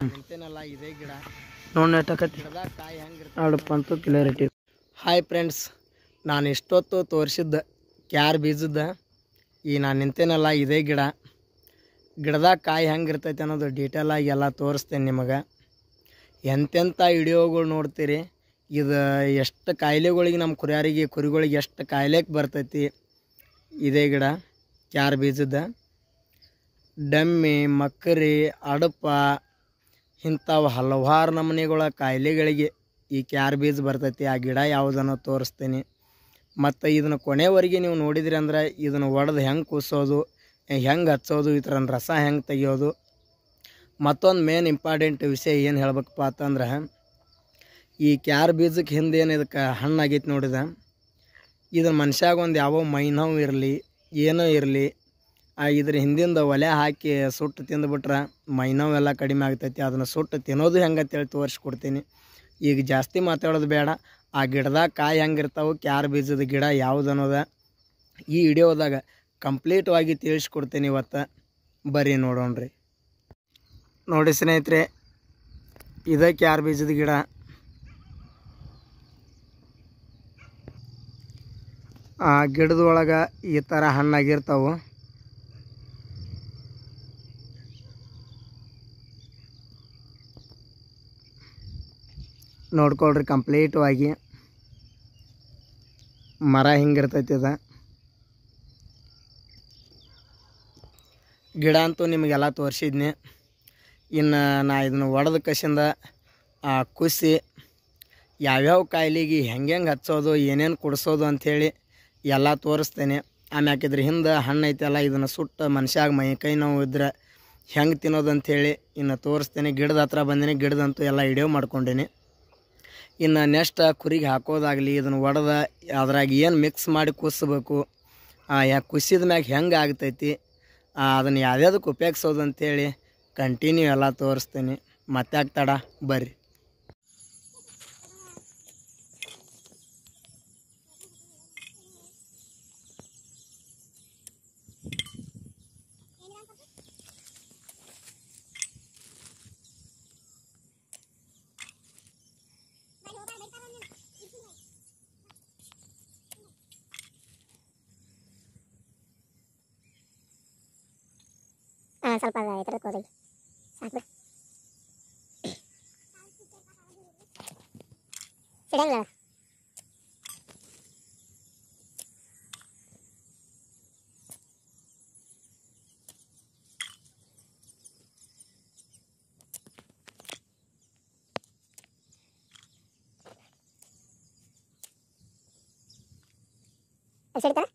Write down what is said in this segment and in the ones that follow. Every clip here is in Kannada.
ನಿಂತೇನಲ್ಲ ಇದೇ ಗಿಡ ನೋಡಿ ನೆಟ್ಟಕತ್ತಿ ಗಿಡದಾಗ ಕಾಯಿ ಹೆಂಗಿರ್ತದೆ ನೋಡಪ್ಪ ಅಂತೂ ಕ್ಲಿಯರಿಟಿ ಹಾಯ್ ಫ್ರೆಂಡ್ಸ್ ನಾನು ಎಷ್ಟೊತ್ತು ತೋರಿಸಿದ್ದ ಕ್ಯಾರ್ ಬೀಜದ ಈ ನಾನು ನಿಂತೇನಲ್ಲ ಇದೇ ಗಿಡ ಗಿಡದಾಗ ಕಾಯಿ ಹೆಂಗಿರ್ತೈತೆ ಅನ್ನೋದು ಡೀಟೇಲಾಗಿ ಎಲ್ಲ ತೋರಿಸ್ತೇನೆ ನಿಮಗೆ ಎಂತೆಂಥ ವಿಡಿಯೋಗಳು ನೋಡ್ತೀರಿ ಇದು ಎಷ್ಟು ಕಾಯಿಲೆಗಳಿಗೆ ನಮ್ಮ ಕುರಿಯಾರಿಗೆ ಕುರಿಗಳಿಗೆ ಎಷ್ಟು ಕಾಯಿಲೆಗೆ ಬರ್ತೈತಿ ಇದೇ ಗಿಡ ಕ್ಯಾರ್ ಬೀಜದ ಡಮ್ಮಿ ಮಕ್ಕರಿ ಅಡಪ ಇಂಥವು ಹಲವಾರು ನಮೂನೆಗಳ ಕಾಯಿಲೆಗಳಿಗೆ ಈ ಕ್ಯಾರ್ ಬೀಜ ಬರ್ತೈತಿ ಆ ಗಿಡ ಯಾವುದನ್ನು ತೋರಿಸ್ತೀನಿ ಮತ್ತು ಇದನ್ನು ಕೊನೆವರೆಗೆ ನೀವು ನೋಡಿದ್ರಿ ಅಂದ್ರೆ ಇದನ್ನು ಒಡೆದು ಹೆಂಗೆ ಕೂಸೋದು ಹೆಂಗೆ ಹಚ್ಚೋದು ಈ ಥರ ರಸ ಹೆಂಗೆ ತೆಗಿಯೋದು ಮತ್ತೊಂದು ಮೇನ್ ಇಂಪಾರ್ಟೆಂಟ್ ವಿಷಯ ಏನು ಹೇಳ್ಬೇಕಪ್ಪ ಅಂತಂದ್ರೆ ಈ ಕ್ಯಾರ್ ಬೀಜಕ್ಕೆ ಹಿಂದೆ ಏನು ಇದಕ್ಕೆ ಹಣ್ಣಾಗೈತೆ ನೋಡಿದ ಇದನ್ನ ಮನುಷ್ಯಾಗ ಒಂದು ಯಾವ ಮೈ ನೋವು ಇರಲಿ ಏನೋ ಇರಲಿ ಇದ್ರ ಹಿಂದಿಂದ ಒಲೆ ಹಾಕಿ ಸುಟ್ಟು ತಿಂದುಬಿಟ್ರೆ ಮೈ ನೋವೆಲ್ಲ ಕಡಿಮೆ ಆಗ್ತೈತಿ ಅದನ್ನು ಸುಟ್ಟು ತಿನ್ನೋದು ಹೆಂಗೆ ಅಂತೇಳಿ ತೋರಿಸ್ಕೊಡ್ತೀನಿ ಈಗ ಜಾಸ್ತಿ ಮಾತಾಡೋದು ಬೇಡ ಆ ಗಿಡದಾಗ ಕಾಯಿ ಹೆಂಗಿರ್ತಾವೆ ಕ್ಯಾರ್ ಬೀಜದ ಗಿಡ ಯಾವ್ದು ಅನ್ನೋದ ಈ ವಿಡಿಯೋದಾಗ ಕಂಪ್ಲೀಟ್ವಾಗಿ ತಿಳಿಸ್ಕೊಡ್ತೀನಿ ಇವತ್ತು ಬರ್ರಿ ನೋಡೋಣ್ರಿ ನೋಡಿ ಸ್ನೇಹಿತರೆ ಇದೇ ಕ್ಯಾರ್ ಬೀಜದ ಗಿಡ ಆ ಗಿಡದೊಳಗೆ ಈ ಥರ ಹಣ್ಣಾಗಿರ್ತಾವೆ ನೋಡ್ಕೊಳ್ರಿ ಕಂಪ್ಲೀಟವಾಗಿ ಮರ ಹಿಂಗಿರ್ತೈತಿ ಇದು ಗಿಡ ಅಂತೂ ನಿಮಗೆಲ್ಲ ತೋರಿಸಿದ್ನಿ ಇನ್ನು ನಾ ಇದನ್ನು ಒಡೆದ ಕಸಿಂದ ಆ ಕುಸಿ ಯಾವ್ಯಾವ ಕಾಯಿಲೆಗೆ ಹೆಂಗೆ ಹೆಂಗೆ ಹಚ್ಚೋದು ಏನೇನು ಕುಡಿಸೋದು ಅಂಥೇಳಿ ಎಲ್ಲ ತೋರಿಸ್ತೇನೆ ಆಮ್ಯಾಕೆ ಇದ್ರ ಹಿಂದೆ ಹಣ್ಣು ಐತಲ್ಲ ಇದನ್ನು ಸುಟ್ಟು ಮನುಷ್ಯಾಗ ಮೈ ಕೈ ನೋವು ಇದ್ರೆ ಹೆಂಗೆ ತಿನ್ನೋದು ಅಂಥೇಳಿ ಇನ್ನು ತೋರಿಸ್ತೇನೆ ಗಿಡದ ಹತ್ರ ಬಂದೀನಿ ಗಿಡದಂತೂ ಎಲ್ಲ ವಿಡಿಯೋ ಮಾಡ್ಕೊಂಡೀನಿ ಇನ್ನು ನೆಕ್ಸ್ಟ್ ಕುರಿಗೆ ಹಾಕೋದಾಗಲಿ ಇದನ್ನು ಒಡೆದ ಅದ್ರಾಗ ಏನು ಮಿಕ್ಸ್ ಮಾಡಿ ಕುದಿಸ್ಬೇಕು ಯಾ ಕುಸಿದ ಮ್ಯಾಗ ಹೆಂಗೆ ಆಗ್ತೈತಿ ಅದನ್ನು ಯಾವ್ಯಾವ್ದಕ್ಕೆ ಉಪಯೋಗಿಸೋದು ಅಂತೇಳಿ ಕಂಟಿನ್ಯೂ ಎಲ್ಲ ತೋರಿಸ್ತೀನಿ ಮತ್ತೆ ಆಗ್ತಾಡ ಬರ್ರಿ ಹಾಂ ಸ್ವಲ್ಪ ಈ ಥರಕ್ಕೆ ಹೋದ್ರಿ ಸಾಕು ಬಿಡು ಸಿಡಂಗಿಲ್ಲ ಸಿಡ್ತಾರ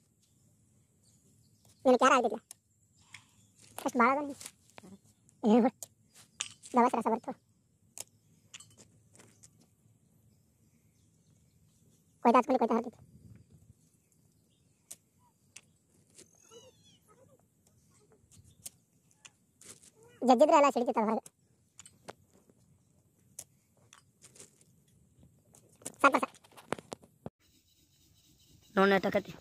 ನಿನಗೆ ಯಾರು ಆಗ್ತಿಲ್ಲ ಅಷ್ಟು ಭಾಳ ಅದ ಏನು ದವಸ ರಸ ಬರ್ತು ಕೊಯ್ತಾ ಹಚ್ಕೊಂಡು ಕೊಯ್ತಾ ಹರ್ತೈತಿ ಜಜ್ಜಿದ್ರೆ ಎಲ್ಲ ಸಿಡಿತೈತೆ ಹೊರಗೆ ಸಾಕು ಸಾಕು ನೋಡಿ ನೆಟ್ಟಕತ್ತಿ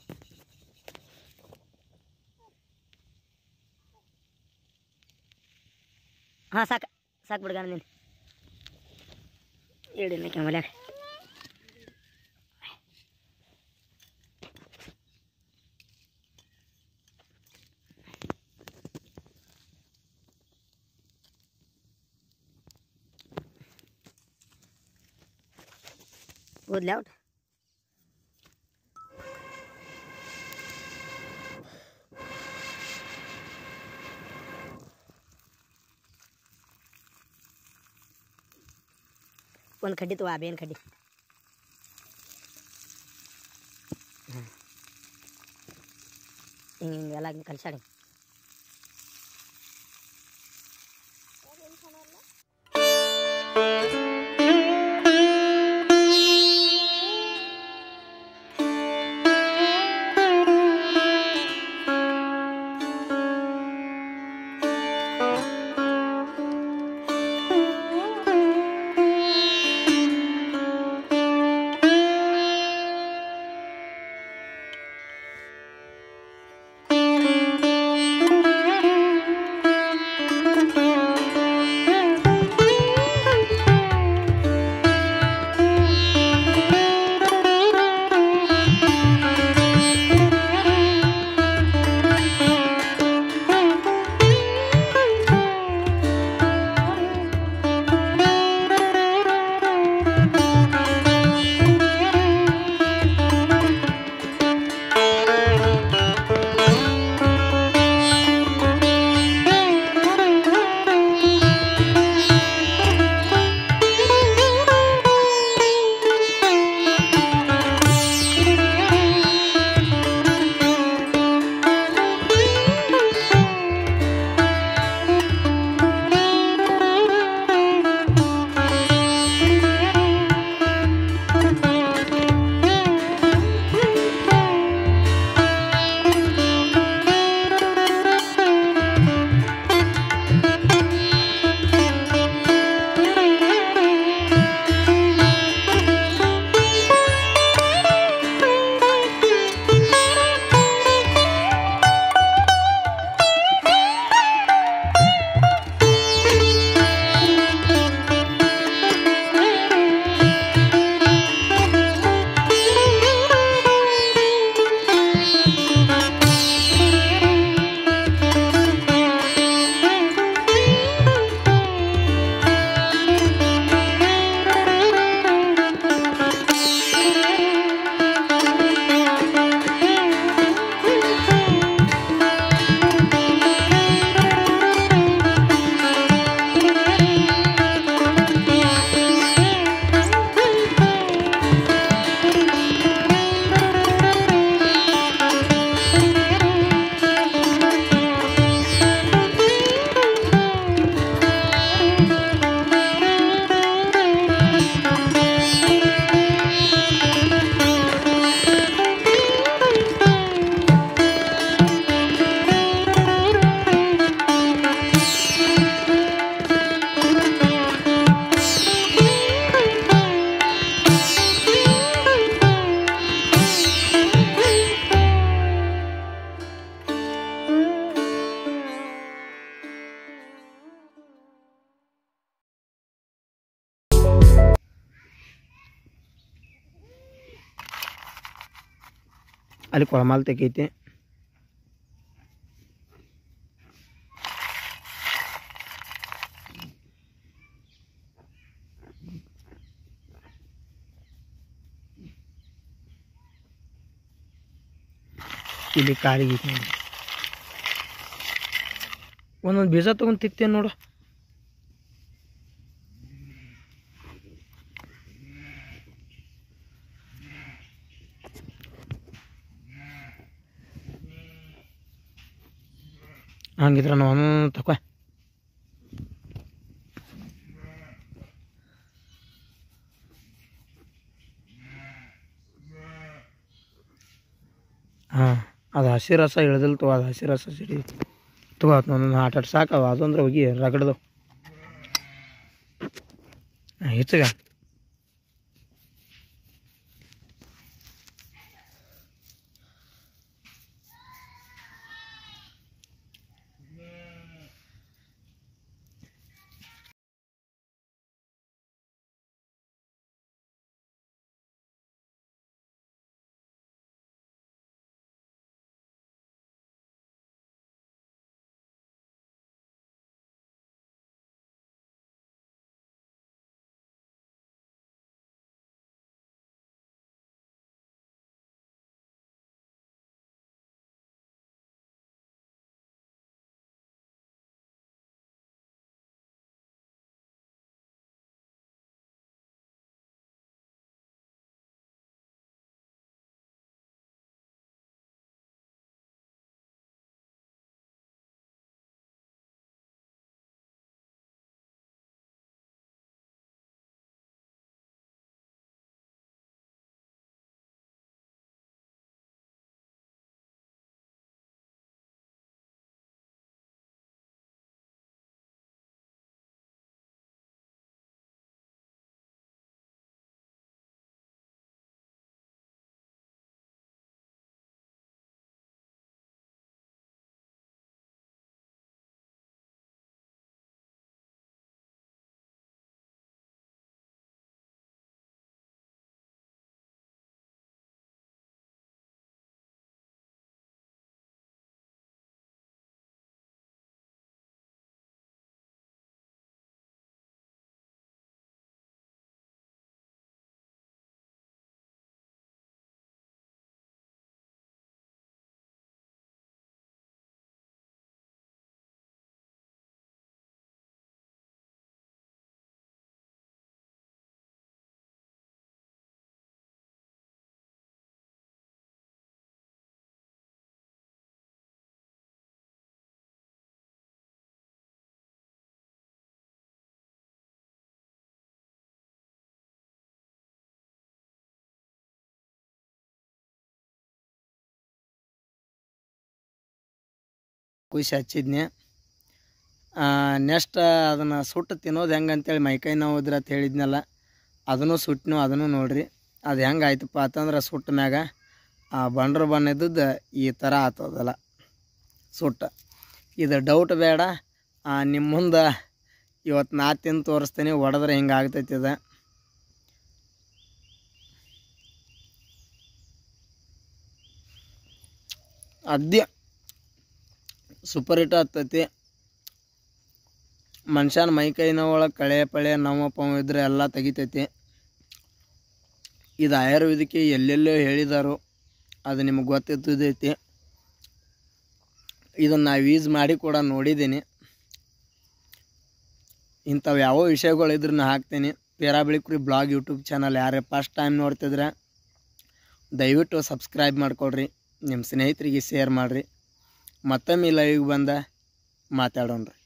ಹಾಂ ಸಾಕು ಸಾಕು ಬಿಡ್ಗಾನ ನೀನು ಇಡಿನ ಕೆಮಲ್ಯಾಗ ಓದ್ಲಿ ಔಟ್ ಒಂದು ಕಡ್ಡಿ ತಗೋ ಆ ಬೇನ್ ಕಡ್ಡಿ ಹಿಂಗೆ ಹಿಂಗೆ ಎಲ್ಲ ಕಲ್ಸಾಡಿ ಅಲ್ಲಿ ಕೊಳಮಾಲ್ ತೆಗೈತಿ ಇಲ್ಲಿ ಕಾಲಿಗೆ ಐತಿ ನೋಡಿ ಒಂದೊಂದು ಬೀಜ ತೊಗೊಂಡು ತಿಕ್ತೇನೆ ನೋಡು ಹಂಗಿದ್ರೆ ನಾನು ತಕೋ ಹಾಂ ಅದು ಹಸಿ ರಸ ಇಳ್ದಿಲ್ಲ ತಗೋ ಅದು ಹಸಿ ರಸ ಸಿಡಿ ತಗೋ ಅದು ಒಂದೊಂದು ಆಟ ಆಟ ಸಾಕವ ಅದು ಅಂದ್ರೆ ಹೋಗಿ ರಗಡ್ದು ಹೆಚ್ಚಗ ಕುಯ್ಸಿ ಹಚ್ಚಿದ್ನಿ ನೆಕ್ಸ್ಟ್ ಅದನ್ನು ಸುಟ್ಟು ತಿನ್ನೋದು ಹೆಂಗೆ ಅಂತೇಳಿ ಮೈಕೈ ನೋವು ಇದ್ರೆ ಅಂತ ಹೇಳಿದ್ನಲ್ಲ ಅದನ್ನು ಸುಟ್ಟನು ಅದನ್ನು ನೋಡ್ರಿ ಅದು ಹೆಂಗೆ ಆಯ್ತಪ್ಪ ಅಂತಂದ್ರೆ ಸುಟ್ಟ ಮ್ಯಾಗ ಆ ಬಂಡ್ರ ಬಣ್ಣ ಇದ್ದದ್ದು ಈ ಥರ ಆತದಲ್ಲ ಸುಟ್ಟ ಇದು ಡೌಟ್ ಬೇಡ ನಿಮ್ಮ ಮುಂದೆ ಇವತ್ತು ನಾ ತಿಂದು ತೋರಿಸ್ತೀನಿ ಹೊಡೆದ್ರೆ ಹಿಂಗೆ ಆಗ್ತೈತಿ ಇದು ಅದ್ಯ ಸೂಪರ್ ಹಿಟ್ ಆಗ್ತೈತಿ ಮನುಷ್ಯನ ಮೈಕೈ ನೋವೊಳಗೆ ಕಳೆ ಪಳೆ ನೋವು ಪವ ಇದ್ರೆ ಎಲ್ಲ ತೆಗಿತೈತಿ ಇದು ಆಯುರ್ವೇದಿಕ್ಕೆ ಎಲ್ಲೆಲ್ಲೋ ಹೇಳಿದಾರು ಅದು ನಿಮಗೆ ಗೊತ್ತಿದ್ದೈತಿ ಇದನ್ನು ನಾವು ಯೂಸ್ ಮಾಡಿ ಕೂಡ ನೋಡಿದ್ದೀನಿ ಇಂಥವು ಯಾವ ವಿಷಯಗಳಿದ್ರು ನಾ ಹಾಕ್ತೀನಿ ಪೇರಾಬಳಿಕ್ರಿ ಬ್ಲಾಗ್ ಯೂಟ್ಯೂಬ್ ಚಾನಲ್ ಯಾರೇ ಫಸ್ಟ್ ಟೈಮ್ ನೋಡ್ತಿದ್ರೆ ದಯವಿಟ್ಟು ಸಬ್ಸ್ಕ್ರೈಬ್ ಮಾಡ್ಕೊಳ್ರಿ ನಿಮ್ಮ ಸ್ನೇಹಿತರಿಗೆ ಶೇರ್ ಮಾಡಿರಿ ಮತ್ತೊಮ್ಮೆ ಲೈವ್ಗೆ ಬಂದ ಮಾತಾಡೋಣ್ರಿ